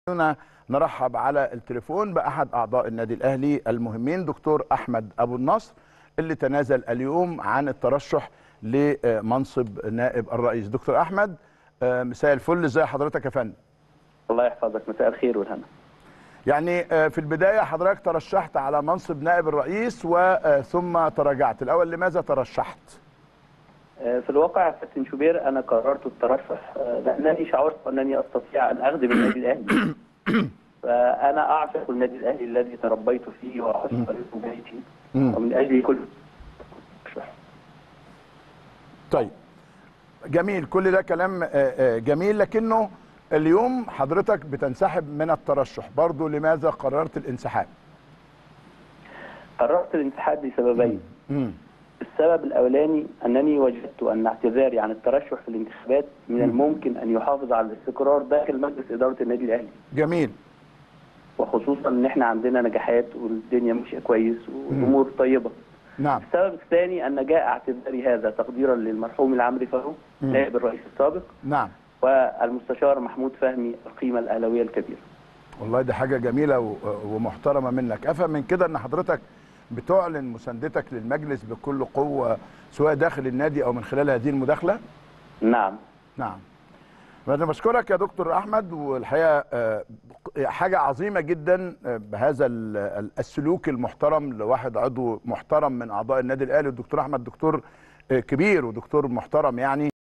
خلونا نرحب على التليفون باحد اعضاء النادي الاهلي المهمين دكتور احمد ابو النصر اللي تنازل اليوم عن الترشح لمنصب نائب الرئيس دكتور احمد آه، مساء الفل ازي حضرتك يا فندم الله يحفظك مساء الخير والهنا يعني آه، في البدايه حضرتك ترشحت على منصب نائب الرئيس وثم تراجعت الاول لماذا ترشحت آه، في الواقع يا كابتن شوبير انا قررت الترشح آه، لانني شعرت انني استطيع ان اخدم النادي الاهلي فانا اعشق النادي الاهلي الذي تربيت فيه وعشت طريقه بيتي مم. ومن اجل كل طيب جميل كل ده كلام آه، آه، جميل لكنه اليوم حضرتك بتنسحب من الترشح برضو لماذا قررت الانسحاب قررت الانسحاب لسببين مم. السبب الاولاني انني وجدت ان اعتذاري عن الترشح في الانتخابات من الممكن ان يحافظ على الاستقرار داخل مجلس اداره النادي الاهلي جميل وخصوصا ان احنا عندنا نجاحات والدنيا ماشيه كويس والامور طيبه نعم السبب الثاني ان جاء اعتذاري هذا تقديرا للمرحوم العمري فاروق مم. نائب الرئيس السابق نعم والمستشار محمود فهمي القيمه الاهلاويه الكبيره. والله دي حاجة جميلة و- ومحترمة منك أفهم من كده أن حضرتك بتعلن مساندتك للمجلس بكل قوة سواء داخل النادي أو من خلال هذه المداخلة نعم نعم أنا بشكرك يا دكتور أحمد والحقيقة آه، حاجة عظيمة جدا آه، بهذا ال- ال- السلوك المحترم لواحد عضو محترم من أعضاء النادي الأهلي الدكتور أحمد دكتور آه، كبير ودكتور محترم يعني